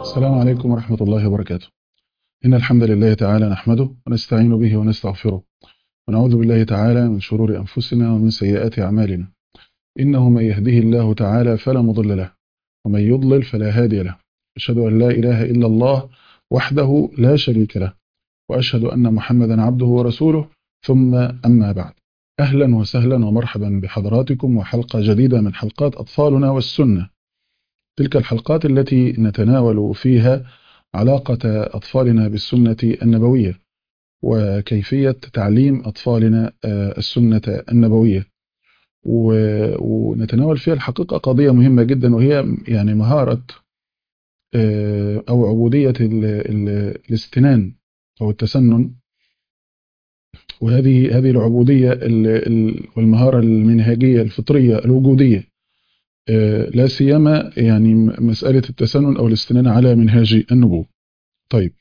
السلام عليكم ورحمة الله وبركاته إن الحمد لله تعالى نحمده ونستعين به ونستغفره ونعوذ بالله تعالى من شرور أنفسنا ومن سيئات أعمالنا إنه من يهده الله تعالى فلا مضل له ومن يضلل فلا هادي له أشهد أن لا إله إلا الله وحده لا شريك له وأشهد أن محمدا عبده ورسوله ثم أما بعد أهلا وسهلا ومرحبا بحضراتكم وحلقة جديدة من حلقات أطفالنا والسنة تلك الحلقات التي نتناول فيها علاقة أطفالنا بالسنة النبوية وكيفية تعليم أطفالنا السنة النبوية ونتناول فيها الحقيقة قضية مهمة جدا وهي يعني مهارة أو عبودية الاستنان أو التسنن وهذه هذه العبودية والمهارة المنهجية الفطرية الوجودية لا سيما يعني مسألة التسنن أو الاستنان على منهاج النبوة طيب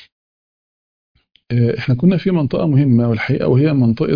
احنا كنا في منطقة مهمة والحقيقة وهي منطقة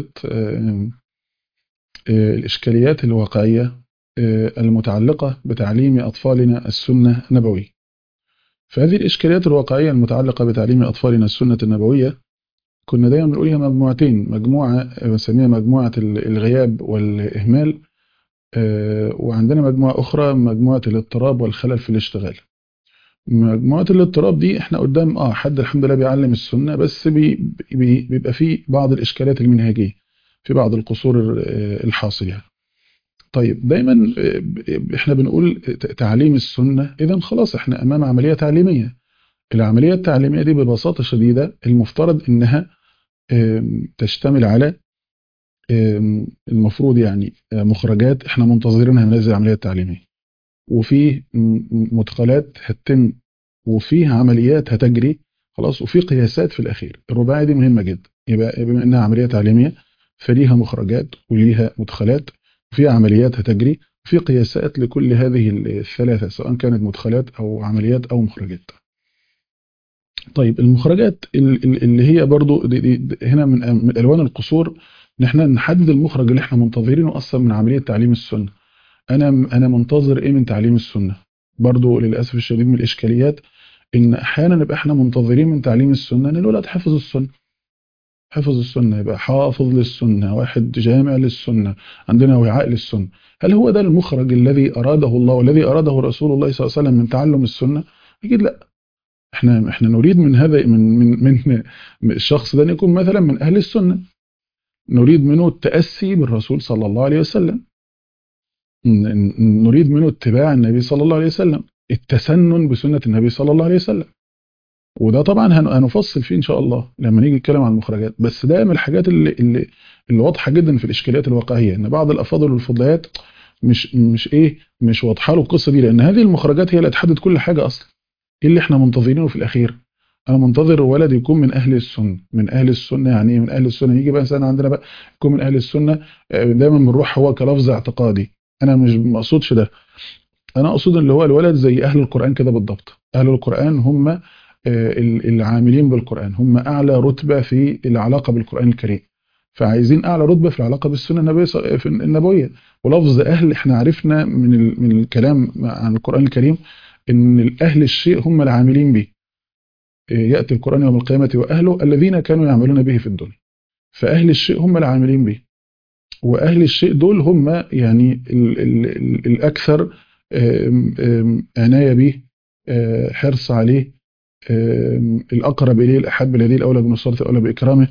الإشكاليات الواقعية المتعلقة بتعليم أطفالنا السنة النبوية فهذه الإشكاليات الواقعية المتعلقة بتعليم أطفالنا السنة النبوية كنا دايما بنقولها مجموعتين مجموعة بنسميها مجموعة الغياب والإهمال وعندنا مجموعة أخرى مجموعة الاضطراب والخلل في الاشتغال مجموعة الاضطراب دي احنا قدام اه حد الحمد لله بيعلم السنة بس بي بي بيبقى فيه بعض الإشكالات المنهجية في بعض القصور الحاصلة طيب دايما احنا بنقول تعليم السنة اذا خلاص احنا امام عملية تعليمية العملية التعليمية دي ببساطة شديدة المفترض انها تشتمل على المفروض يعني مخرجات احنا منتظرينها من هذه العملية التعليمية وفي مدخلات هتتم وفيه عمليات هتجري خلاص وفي قياسات في الأخير الرباعية دي مهمة جدا يبقى بما انها عملية تعليمية فليها مخرجات وليها مدخلات وفي عمليات هتجري وفي قياسات لكل هذه الثلاثة سواء كانت مدخلات أو عمليات أو مخرجات طيب المخرجات اللي هي برضو دي دي هنا من ألوان القصور ان احنا نحدد المخرج اللي احنا منتظرينه اصلا من عمليه تعليم السنه انا انا منتظر ايه من تعليم السنه برضو للاسف الشديد من الاشكاليات ان احيانا نبقى احنا منتظرين من تعليم السنه ان الولد حفظ السنه حفظ السنه يبقى حافظ للسنه واحد جامع للسنه عندنا وعاء للسنه هل هو ده المخرج الذي اراده الله والذي اراده رسول الله صلى الله عليه وسلم من تعلم السنه اكيد لا احنا احنا نريد من هذا من من من الشخص ده ان يكون مثلا من اهل السنه نريد منه التأسي بالرسول صلى الله عليه وسلم نريد منه اتباع النبي صلى الله عليه وسلم التسنن بسنة النبي صلى الله عليه وسلم وده طبعا هنفصل فيه ان شاء الله لما نيجي نتكلم عن المخرجات بس ده من الحاجات اللي اللي, اللي واضحه جدا في الاشكاليات الواقعيه ان بعض الافاضل والفضليات مش مش ايه مش واضحه له القصه دي لان هذه المخرجات هي اللي هتحدد كل حاجه اصلا ايه اللي احنا منتظرينه في الاخير انا منتظر ولد يكون من اهل السنه من اهل السنه يعني ايه من اهل السنه يجي بقى مثلا عندنا بقى يكون من اهل السنه دايما بنروح هو كلفظ اعتقادي انا مش ما اقصدش ده انا اقصد اللي هو الولد زي اهل القران كده بالضبط اهل القران هم العاملين بالقران هم اعلى رتبه في العلاقه بالقران الكريم فعايزين اعلى رتبه في العلاقه بالسنه النبويه النبويه ولفظ اهل احنا عرفنا من من الكلام عن القران الكريم ان الاهل الشيء هم العاملين به يأتي القرآن يوم القيامة وأهله الذين كانوا يعملون به في الدنيا فأهل الشيء هم العاملين به وأهل الشيء دول هم يعني ال ال ال الأكثر عناية به حرص عليه الأقرب إليه الأحب الذي الأولى بنصرته الأولى بإكرامه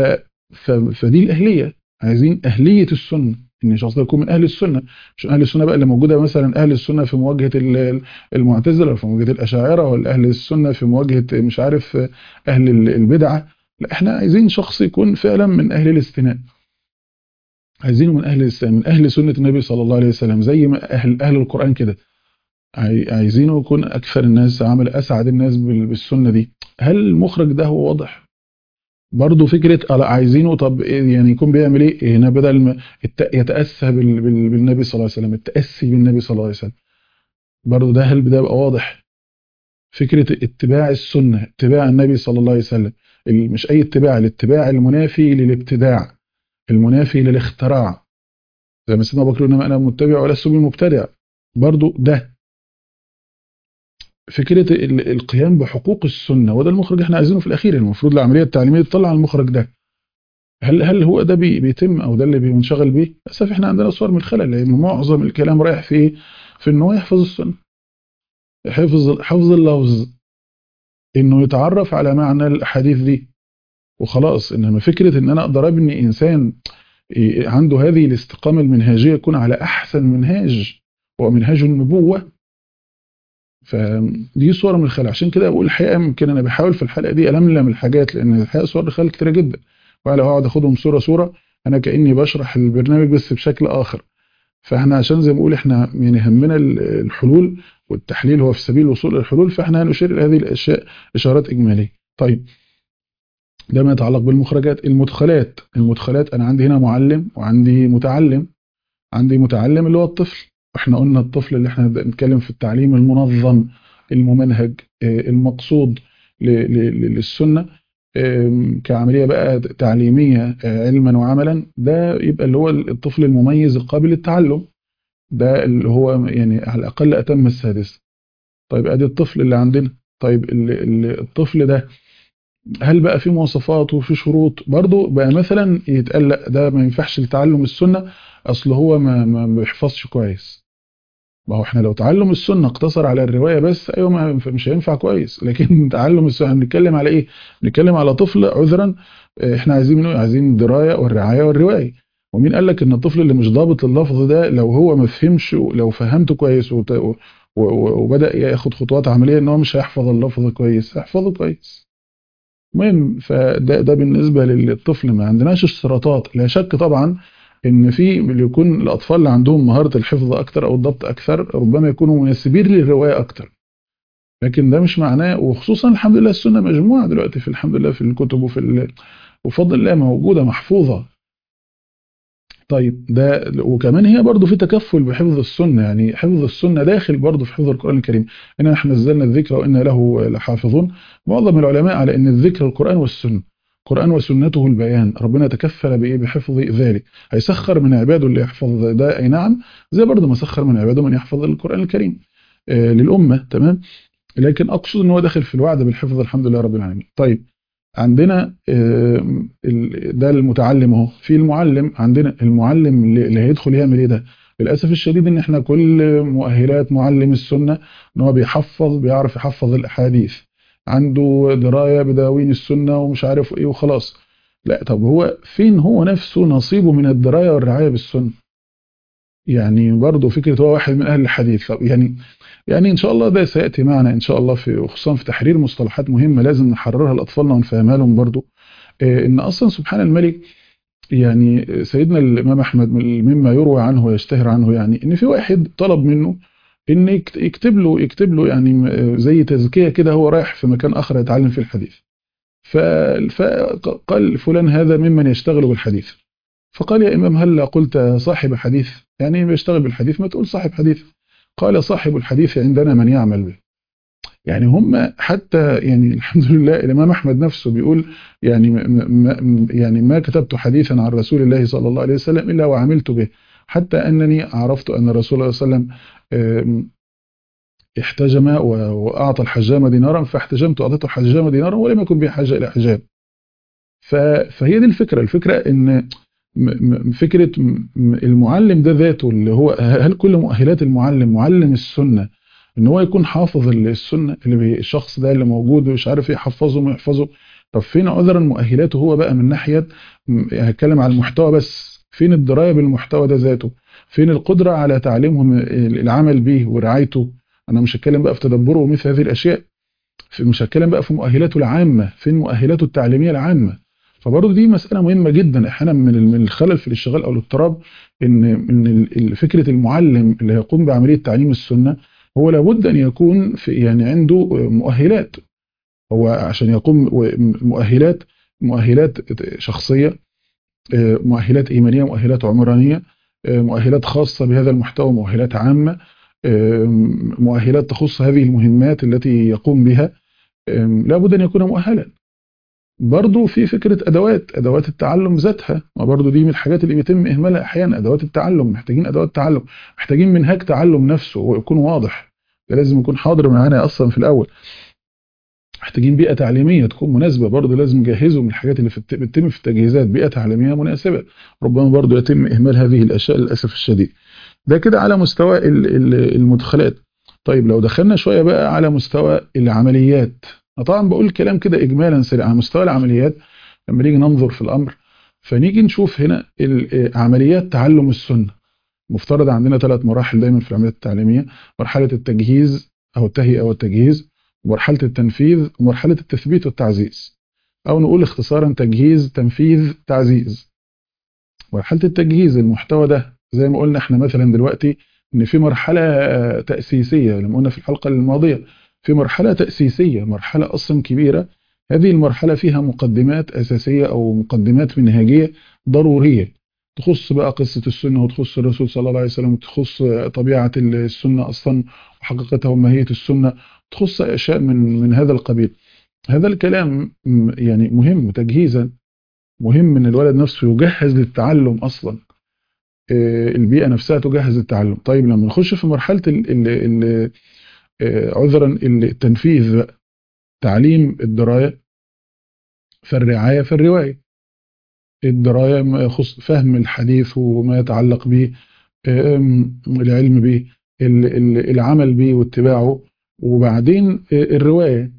فدي الأهلية عايزين أهلية السنة ان شخص يكون من اهل السنه مش اهل السنه بقى اللي موجوده مثلا اهل السنه في مواجهه المعتزله ولا في مواجهه الاشاعره ولا اهل السنه في مواجهه مش عارف اهل البدعه لا احنا عايزين شخص يكون فعلا من اهل الاستناء عايزينه من اهل الاستناء من اهل سنه النبي صلى الله عليه وسلم زي ما اهل اهل القران كده عايزينه يكون اكثر الناس عمل اسعد الناس بالسنه دي هل المخرج ده هو واضح برضه فكرة عايزينه طب يعني يكون بيعمل ايه هنا بدل ما يتأسى بالنبي صلى الله عليه وسلم التأسي بالنبي صلى الله عليه وسلم برضه ده هل ده يبقى واضح فكرة اتباع السنة اتباع النبي صلى الله عليه وسلم مش اي اتباع الاتباع المنافي للابتداع المنافي للاختراع زي ما سيدنا ابو بكر انما انا متبع ولا سبي مبتدع برضه ده فكره ال- القيام بحقوق السنه وده المخرج احنا عايزينه في الاخير المفروض العمليه التعليميه تطلع على المخرج ده هل هل هو ده بي- بيتم او ده اللي بنشغل بيه للاسف احنا عندنا صور من الخلل لان معظم الكلام رايح في ايه في ان هو يحفظ السنه حفظ حفظ اللفظ انه يتعرف على معنى الاحاديث دي وخلاص انما فكره ان انا اقدر ابني انسان إيه عنده هذه الاستقامه المنهجيه يكون على احسن منهاج هو منهاج النبوه فدي صور من الخلل عشان كده بقول الحقيقه يمكن انا بحاول في الحلقه دي الملم الحاجات لان الحقيقه صور الخلل كتيره جدا ولو اقعد اخدهم صوره صوره انا كاني بشرح البرنامج بس بشكل اخر فاحنا عشان زي ما بقول احنا يعني همنا ال- الحلول والتحليل هو في سبيل الوصول للحلول فاحنا هنشير الى هذه الاشياء اشارات اجماليه طيب ده ما يتعلق بالمخرجات المدخلات المدخلات انا عندي هنا معلم وعندي متعلم عندي متعلم اللي هو الطفل احنا قلنا الطفل اللي احنا نبدأ نتكلم في التعليم المنظم الممنهج آه، المقصود ل- ل- للسنة آم، كعملية بقى تعليمية آه، علما وعملا ده يبقى اللي هو الطفل المميز القابل للتعلم ده اللي هو يعني على الأقل أتم السادس طيب ادي الطفل اللي عندنا طيب ال- ال- الطفل ده هل بقى في مواصفات وفي شروط برضه بقى مثلا يتقال لا ده ما ينفعش لتعلم السنة اصل هو ما ما بيحفظش كويس ما هو احنا لو تعلم السنة اقتصر على الرواية بس ايوه ما ينفع- مش هينفع كويس لكن تعلم السنة بنتكلم على ايه بنتكلم على طفل عذرا اه، احنا عايزين منه إيه؟ عايزين الدراية والرعاية والرواية ومين قال لك ان الطفل اللي مش ضابط اللفظ ده لو هو ما فهمش لو فهمته كويس وت- و- و- وبدأ ياخد خطوات عملية ان هو مش هيحفظ اللفظ كويس هيحفظه كويس المهم فده ده بالنسبة للطفل ما عندناش اشتراطات لا شك طبعا ان في اللي يكون الاطفال اللي عندهم مهارة الحفظ اكتر او الضبط اكثر ربما يكونوا مناسبين للرواية اكتر لكن ده مش معناه وخصوصا الحمد لله السنة مجموعة دلوقتي في الحمد لله في الكتب وفي ال- وفضل الله موجودة محفوظة طيب ده وكمان هي برضو في تكفل بحفظ السنة يعني حفظ السنة داخل برضو في حفظ القرآن الكريم إنا نحن نزلنا الذكر وإنا له لحافظون معظم العلماء على أن الذكر القرآن والسنة القرآن وسنته البيان ربنا تكفل بإيه بحفظ ذلك هيسخر من عباده اللي يحفظ ده أي نعم زي برضو ما سخر من عباده من يحفظ القرآن الكريم آه للأمة تمام لكن أقصد أن هو داخل في الوعد بالحفظ الحمد لله رب العالمين طيب عندنا آه، ال- ده المتعلم اهو في المعلم عندنا المعلم اللي اللي هيدخل يعمل ايه ده للاسف الشديد ان احنا كل مؤهلات معلم السنه ان هو بيحفظ بيعرف يحفظ الاحاديث عنده درايه بدواوين السنه ومش عارف ايه وخلاص لا طب هو فين هو نفسه نصيبه من الدرايه والرعايه بالسنه يعني برضه فكره هو واحد من اهل الحديث طب يعني يعني ان شاء الله ده سياتي معنا ان شاء الله في خصوصا في تحرير مصطلحات مهمه لازم نحررها لاطفالنا ونفهمها لهم برضه آه، ان اصلا سبحان الملك يعني سيدنا الامام احمد من- مما يروى عنه ويشتهر عنه يعني ان في واحد طلب منه ان يكت- يكتب له يكتب له يعني آه، زي تزكيه كده هو رايح في مكان اخر يتعلم فيه الحديث ف- فقال فلان هذا ممن يشتغل بالحديث فقال يا امام هل قلت صاحب حديث يعني بيشتغل بالحديث ما تقول صاحب حديث قال صاحب الحديث عندنا من يعمل به يعني هم حتى يعني الحمد لله الامام احمد نفسه بيقول يعني م م يعني ما كتبت حديثا عن رسول الله صلى الله عليه وسلم الا وعملت به حتى انني عرفت ان الرسول صلى الله عليه وسلم آم، احتجم و- واعطى الحجام دينارا فاحتجمت واعطيته الحجام دينارا ولم يكن به حاجه الى حجاب ف- فهي دي الفكره الفكره ان م- م- فكره م- م- المعلم ده ذاته اللي هو هل كل مؤهلات المعلم معلم السنه ان هو يكون حافظ السنه اللي بي- الشخص ده اللي موجود ومش عارف يحفظه وما يحفظه طب فين عذرا مؤهلاته هو بقى من ناحيه م- يعني هتكلم على المحتوى بس فين الدرايه بالمحتوى ده ذاته فين القدره على تعليمهم ال- العمل به ورعايته انا مش هتكلم بقى في تدبره ومثل هذه الاشياء في- مش هتكلم بقى في مؤهلاته العامه فين مؤهلاته التعليميه العامه فبرضه دي مساله مهمه جدا احيانا من ال- من الخلل في الاشتغال او الاضطراب ان ان ال- ال- فكره المعلم اللي هيقوم بعمليه تعليم السنه هو لابد ان يكون في يعني عنده مؤهلات هو عشان يقوم و- مؤهلات مؤهلات شخصيه آه، مؤهلات ايمانيه مؤهلات عمرانيه آه، مؤهلات خاصه بهذا المحتوى مؤهلات عامه آه، مؤهلات تخص هذه المهمات التي يقوم بها آه، لابد ان يكون مؤهلا برضو في فكرة أدوات أدوات التعلم ذاتها ما برضو دي من الحاجات اللي بيتم إهمالها أحيانا أدوات التعلم محتاجين أدوات تعلم محتاجين منهاج تعلم نفسه ويكون واضح ده لازم يكون حاضر معانا اصلا في الاول محتاجين بيئه تعليميه تكون مناسبه برضه لازم نجهزه من الحاجات اللي بتتم في التجهيزات بيئه تعليميه مناسبه ربما برضه يتم اهمال هذه الاشياء للاسف الشديد ده كده على مستوى المدخلات طيب لو دخلنا شويه بقى على مستوى العمليات طبعا بقول كلام كده اجمالا سريع على مستوى العمليات لما نيجي ننظر في الامر فنيجي نشوف هنا عمليات تعلم السنه مفترض عندنا ثلاث مراحل دايما في العمليات التعليميه مرحله التجهيز او التهيئه والتجهيز ومرحله التنفيذ ومرحله التثبيت والتعزيز او نقول اختصارا تجهيز تنفيذ تعزيز مرحله التجهيز المحتوى ده زي ما قلنا احنا مثلا دلوقتي ان في مرحله تاسيسيه لما قلنا في الحلقه الماضيه في مرحله تاسيسيه مرحله اصلا كبيره هذه المرحله فيها مقدمات اساسيه او مقدمات منهجيه ضروريه تخص بقى قصه السنه وتخص الرسول صلى الله عليه وسلم وتخص طبيعه السنه اصلا وحقيقتها وماهيه السنه تخص اشياء من من هذا القبيل هذا الكلام يعني مهم تجهيزا مهم ان الولد نفسه يجهز للتعلم اصلا البيئه نفسها تجهز للتعلم طيب لما نخش في مرحله ال ال عذرا التنفيذ بقى تعليم الدرايه فالرعايه فالروايه الدرايه ما يخص فهم الحديث وما يتعلق به العلم به العمل به واتباعه وبعدين الروايه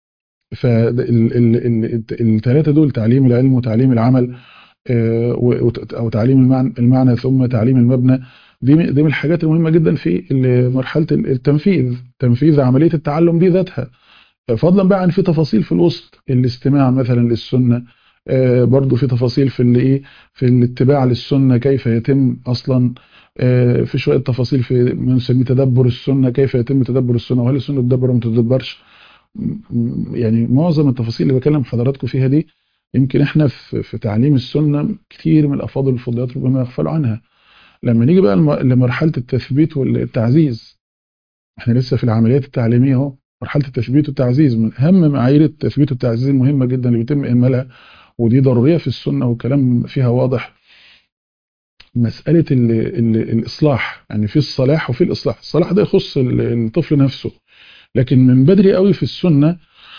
فالثلاثه دول تعليم العلم وتعليم العمل او تعليم المعنى, المعنى ثم تعليم المبنى دي دي من الحاجات المهمه جدا في مرحله التنفيذ تنفيذ عمليه التعلم دي ذاتها فضلا بقى عن في تفاصيل في الوسط الاستماع مثلا للسنه برضو في تفاصيل في اللي ايه في الاتباع للسنه كيف يتم اصلا في شويه تفاصيل في ما نسميه تدبر السنه كيف يتم تدبر السنه وهل السنه تدبر ولا ما تدبرش يعني معظم التفاصيل اللي بكلم حضراتكم فيها دي يمكن احنا في, في تعليم السنه كتير من الافاضل والفضيات ربما يغفلوا عنها لما نيجي بقى لمرحله التثبيت والتعزيز احنا لسه في العمليات التعليميه اهو مرحله التثبيت والتعزيز من اهم معايير التثبيت والتعزيز المهمه جدا اللي بيتم اهمالها ودي ضروريه في السنه والكلام فيها واضح مساله ال ال الاصلاح يعني في الصلاح وفي الاصلاح الصلاح ده يخص الطفل نفسه لكن من بدري قوي في السنه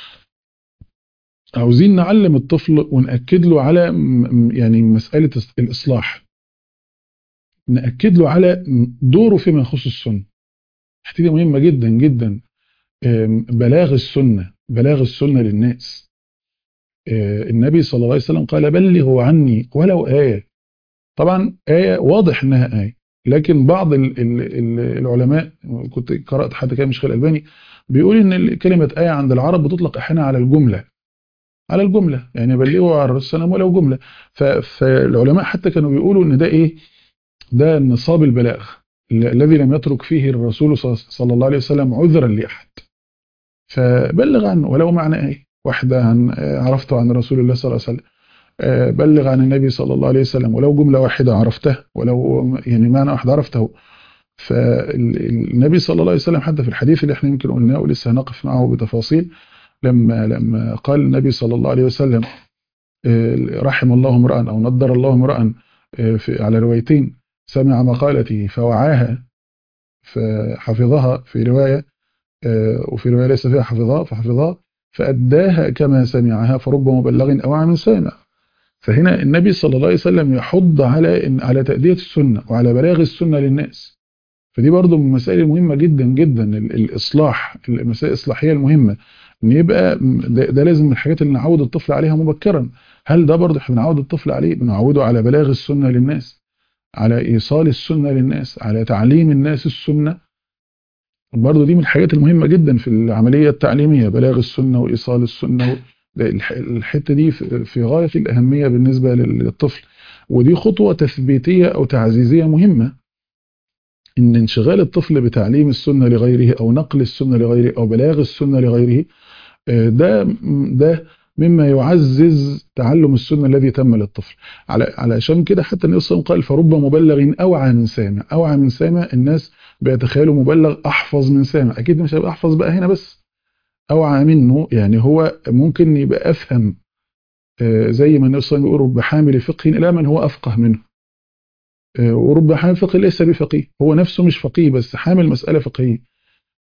عاوزين نعلم الطفل ونأكد له على يعني مسألة الإصلاح نأكد له على دوره فيما يخص السنة الحته دي مهمة جدا جدا بلاغ السنة بلاغ السنة للناس النبي صلى الله عليه وسلم قال بلغوا عني ولو آية طبعا آية واضح إنها آية لكن بعض ال ال العلماء كنت قرأت حد كان مش الألباني بيقول إن كلمة آية عند العرب بتطلق أحيانا على الجملة على الجملة يعني بلغوا على السلام ولو جملة فالعلماء حتى كانوا بيقولوا ان ده ايه ده نصاب البلاغ الذي لم يترك فيه الرسول صلى الله عليه وسلم عذرا لأحد فبلغ عنه ولو معنى ايه واحدة عن عرفته عن رسول الله صلى الله عليه وسلم بلغ عن النبي صلى الله عليه وسلم ولو جملة واحدة عرفته ولو يعني معنى واحد عرفته فالنبي صلى الله عليه وسلم حتى في الحديث اللي احنا يمكن قلناه ولسه هنقف معه بتفاصيل لما لما قال النبي صلى الله عليه وسلم رحم الله امرأ أو نضر الله امرأ على روايتين سمع مقالتي فوعاها فحفظها في رواية وفي رواية ليس فيها حفظها فحفظها فأداها كما سمعها فرب مبلغ أو عن سامع فهنا النبي صلى الله عليه وسلم يحض على على تأدية السنة وعلى بلاغ السنة للناس فدي برضو من المسائل المهمة جدا جدا الإصلاح المسائل الإصلاحية المهمة ان يبقى ده, ده لازم من الحاجات اللي نعود الطفل عليها مبكرا هل ده برضه احنا بنعود الطفل عليه بنعوده على بلاغ السنة للناس على إيصال السنة للناس على تعليم الناس السنة برضه دي من الحاجات المهمة جدا في العملية التعليمية بلاغ السنة وإيصال السنة الحتة دي في غاية الأهمية بالنسبة للطفل ودي خطوة تثبيتية أو تعزيزية مهمة إن انشغال الطفل بتعليم السنة لغيره أو نقل السنة لغيره أو بلاغ السنة لغيره ده ده مما يعزز تعلم السنة الذي تم للطفل على علشان كده حتى النبي صلى الله عليه وسلم قال فرب مبلغ أوعى من سامع أوعى من سامع الناس بيتخيلوا مبلغ أحفظ من سامع أكيد مش هيبقى أحفظ بقى هنا بس أوعى منه يعني هو ممكن يبقى أفهم زي ما النبي صلى الله عليه وسلم يقول رب حامل فقه إلى من هو أفقه منه ورب حامل فقه ليس بفقيه هو نفسه مش فقيه بس حامل مسألة فقهية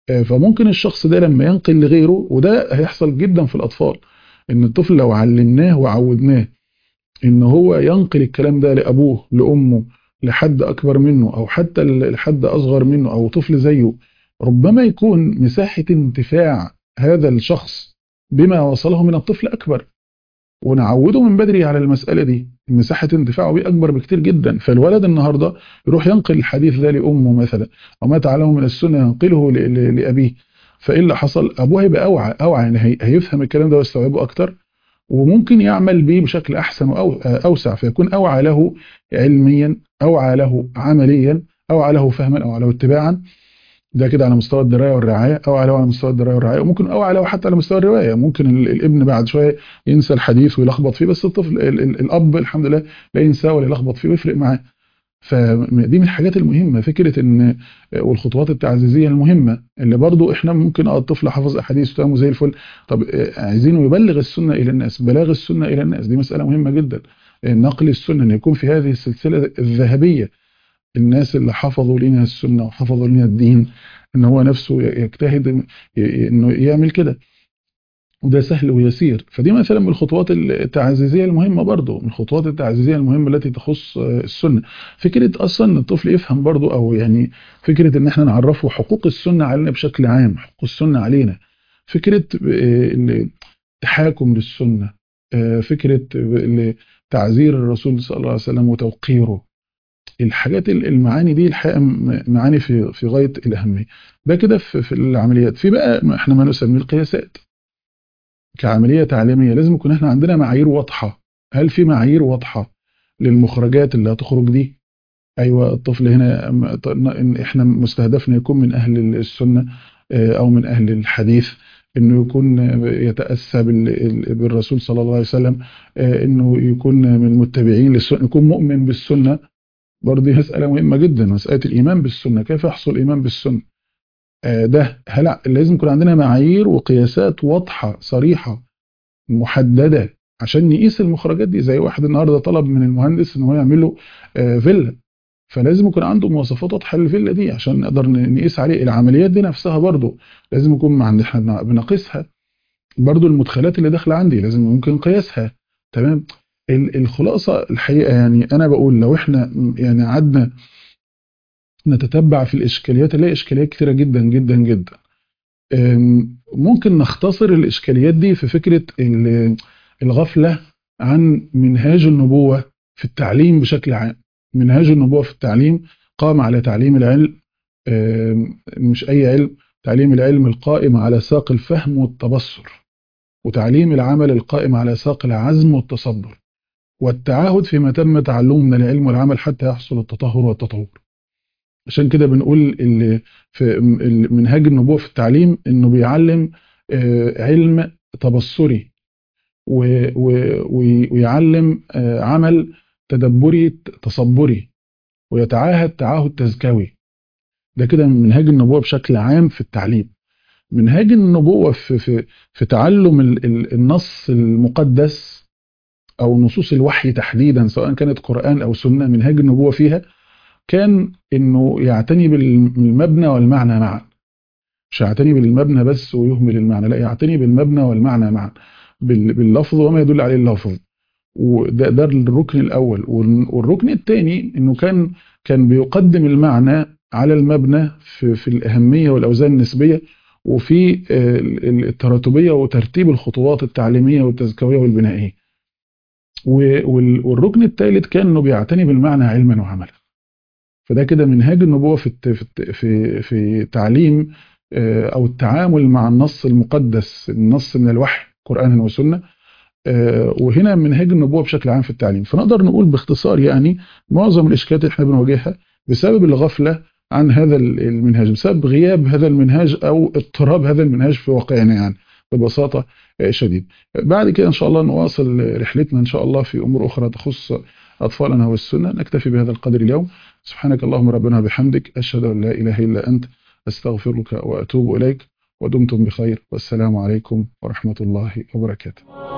فممكن الشخص ده لما ينقل لغيره وده هيحصل جدا في الأطفال إن الطفل لو علمناه وعودناه إن هو ينقل الكلام ده لأبوه لأمه لحد أكبر منه أو حتى لحد أصغر منه أو طفل زيه ربما يكون مساحة انتفاع هذا الشخص بما وصله من الطفل أكبر ونعوده من بدري على المسألة دي مساحة انتفاعه بيه أكبر بكتير جدا فالولد النهاردة يروح ينقل الحديث ده لأمه مثلا وما تعلمه من السنة ينقله لأبيه فإيه اللي حصل أبوه هيبقى أوعى أوعى يعني هيفهم الكلام ده ويستوعبه أكتر وممكن يعمل به بشكل أحسن وأوسع فيكون أوعى له علميا أوعى له عمليا أوعى له فهما أوعى له اتباعا ده كده على مستوى الدرايه والرعايه او على مستوى الدرايه والرعايه وممكن او على حتى على مستوى الروايه ممكن الابن بعد شويه ينسى الحديث ويلخبط فيه بس الطفل الاب الحمد لله لا ينساه ولا يلخبط فيه ويفرق معاه فدي من الحاجات المهمه فكره ان والخطوات التعزيزيه المهمه اللي برضو احنا ممكن اه الطفل حافظ احاديث وتمام زي الفل طب عايزينه يبلغ السنه الى الناس بلاغ السنه الى الناس دي مساله مهمه جدا نقل السنه ان يكون في هذه السلسله الذهبيه الناس اللي حفظوا لنا السنة وحفظوا لنا الدين ان هو نفسه يجتهد انه يعمل كده وده سهل ويسير فدي مثلا من الخطوات التعزيزية المهمة برضو من الخطوات التعزيزية المهمة التي تخص السنة فكرة أصلا ان الطفل يفهم برضو أو يعني فكرة ان احنا نعرفه حقوق السنة علينا بشكل عام حقوق السنة علينا فكرة التحاكم للسنة فكرة تعزير الرسول صلى الله عليه وسلم وتوقيره الحاجات المعاني دي الحقيقه معاني في في غايه الاهميه ده كده في, في العمليات في بقى احنا ما نسميه القياسات كعمليه تعليميه لازم يكون احنا عندنا معايير واضحه هل في معايير واضحه للمخرجات اللي هتخرج دي ايوه الطفل هنا احنا مستهدفنا يكون من اهل السنه او من اهل الحديث انه يكون يتاسى بالرسول صلى الله عليه وسلم انه يكون من المتبعين للسنه يكون مؤمن بالسنه برضه دي مسألة مهمة جدا مسألة الإيمان بالسنة كيف يحصل الإيمان بالسنة آه ده هل لازم يكون عندنا معايير وقياسات واضحة صريحة محددة عشان نقيس المخرجات دي زي واحد النهارده طلب من المهندس ان هو يعمل له آه فيلا فلازم يكون عنده مواصفات واضحه للفيلا دي عشان نقدر نقيس عليه العمليات دي نفسها برضه لازم يكون عند احنا بنقيسها برضه المدخلات اللي داخله عندي لازم ممكن قياسها تمام الخلاصة الحقيقة يعني أنا بقول لو إحنا يعني قعدنا نتتبع في الإشكاليات نلاقي إشكاليات كتيرة جدا جدا جدا ممكن نختصر الإشكاليات دي في فكرة الغفلة عن منهاج النبوة في التعليم بشكل عام منهاج النبوة في التعليم قام على تعليم العلم مش أي علم تعليم العلم القائم على ساق الفهم والتبصر وتعليم العمل القائم على ساق العزم والتصبر والتعاهد فيما تم تعلمه من العلم والعمل حتى يحصل التطهر والتطور عشان كده بنقول اللي في منهاج النبوة في التعليم انه بيعلم علم تبصري ويعلم عمل تدبري تصبري ويتعاهد تعاهد تزكوي ده كده منهاج النبوة بشكل عام في التعليم منهاج النبوة في, في, في تعلم النص المقدس أو نصوص الوحي تحديدا سواء كانت قرآن أو سنة منهاج النبوة فيها كان إنه يعتني بالمبنى والمعنى معا مش يعتني بالمبنى بس ويهمل المعنى لا يعتني بالمبنى والمعنى معا باللفظ وما يدل عليه اللفظ وده ده الركن الأول والركن الثاني إنه كان كان بيقدم المعنى على المبنى في, في الأهمية والأوزان النسبية وفي التراتبية وترتيب الخطوات التعليمية والتزكوية والبنائية والركن الثالث كان انه بيعتني بالمعنى علما وعملا فده كده منهاج النبوة في في في, في تعليم او التعامل مع النص المقدس النص من الوحي قرآنا وسنة وهنا منهاج النبوة بشكل عام في التعليم فنقدر نقول باختصار يعني معظم الإشكالات اللي احنا بنواجهها بسبب الغفلة عن هذا المنهاج بسبب غياب هذا المنهاج أو اضطراب هذا المنهاج في واقعنا يعني ببساطة شديد بعد كده إن شاء الله نواصل رحلتنا إن شاء الله في أمور أخرى تخص أطفالنا والسنة نكتفي بهذا القدر اليوم سبحانك اللهم ربنا بحمدك أشهد أن لا إله إلا أنت أستغفرك وأتوب إليك ودمتم بخير والسلام عليكم ورحمة الله وبركاته